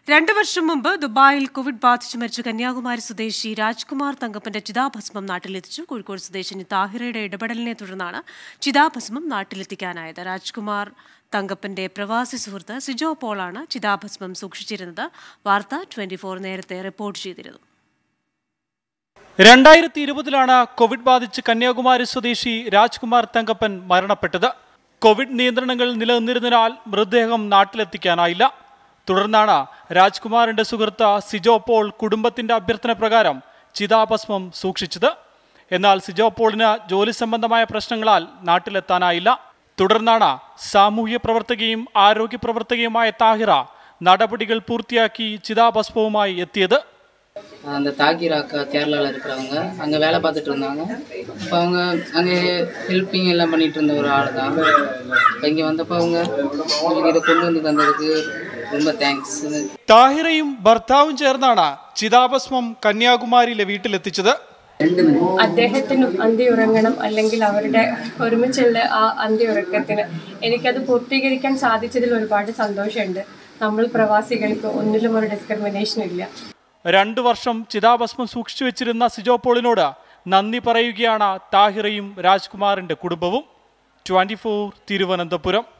രണ്ടു വർഷം മുമ്പ് ദുബായിൽ കോവിഡ് ബാധിച്ച് മരിച്ച കന്യാകുമാരി സ്വദേശി രാജ്കുമാർ തങ്കപ്പന്റെ ചിതാഭസ്മം നാട്ടിലെത്തിച്ചു കോഴിക്കോട് സ്വദേശിനി താഹിറയുടെ ഇടപെടലിനെ തുടർന്നാണ് ചിതാഭസ്മം നാട്ടിലെത്തിക്കാനായത് രാജ്കുമാർ തങ്കപ്പന്റെ പ്രവാസി സുഹൃത്ത് സിജോ പോളാണ് ചിതാഭസ്മം സൂക്ഷിച്ചിരുന്നത് വാർത്ത ട്വന്റി നേരത്തെ റിപ്പോർട്ട് ചെയ്തിരുന്നു രണ്ടായിരത്തി ഇരുപതിലാണ് കോവിഡ് ബാധിച്ച് കന്യാകുമാരി സ്വദേശി രാജ്കുമാർ തങ്കപ്പൻ മരണപ്പെട്ടത് കോവിഡ് നിയന്ത്രണങ്ങൾ നിലനിന്നിരുന്നതിനാൽ മൃതദേഹം നാട്ടിലെത്തിക്കാനായില്ല തുടർന്നാണ് രാജ്കുമാറിന്റെ സുഹൃത്ത് സിജോ പോൾ കുടുംബത്തിന്റെ അഭ്യർത്ഥന പ്രകാരം ചിതാഭസ്മം സൂക്ഷിച്ചത് എന്നാൽ സിജോ പോളിന് ജോലി സംബന്ധമായ പ്രശ്നങ്ങളാൽ നാട്ടിലെത്താനായില്ല തുടർന്നാണ് സാമൂഹ്യ പ്രവർത്തകയും ആരോഗ്യ പ്രവർത്തകയുമായ താഹിറ നടപടികൾ പൂർത്തിയാക്കി ചിതാഭസ്മവുമായി எத்தியது அந்த தாகிர் அக்கா கேரளாவில் இருக்கிறவங்க அங்கே வேலை பார்த்துட்டு இருந்தாங்க அப்போ அவங்க அங்கே ஹெல்ப்பிங் எல்லாம் பண்ணிட்டு இருந்த ஒரு ஆள் தான் இப்போ இங்கே வந்தப்போ அவங்க உங்களுக்கு இதை கொண்டு வந்து தந்ததுக்கு ரொம்ப தேங்க்ஸ் താഹിറയും ഭർത്താവും ചേർന്നാണ് ചിതാഭസ്മം കന്യാകുമാരിയിലെ വീട്ടിലെത്തിച്ചത് അദ്ദേഹത്തിനും അന്തി ഉറങ്ങണം അല്ലെങ്കിൽ അവരുടെ ഒരുമിച്ചുള്ള ആ അന്തി ഉറക്കത്തിന് എനിക്കത് പൂർത്തീകരിക്കാൻ സാധിച്ചതിൽ ഒരുപാട് സന്തോഷമുണ്ട് നമ്മൾ പ്രവാസികൾക്ക് ഒന്നിലും ഒരു ഡിസ്ക്രിമിനേഷൻ ഇല്ല രണ്ടു വർഷം ചിതാഭസ്മം സൂക്ഷിച്ചു വെച്ചിരുന്ന സിജോ പോളിനോട് നന്ദി പറയുകയാണ് താഹിറയും രാജ്കുമാറിന്റെ കുടുംബവും ട്വന്റി തിരുവനന്തപുരം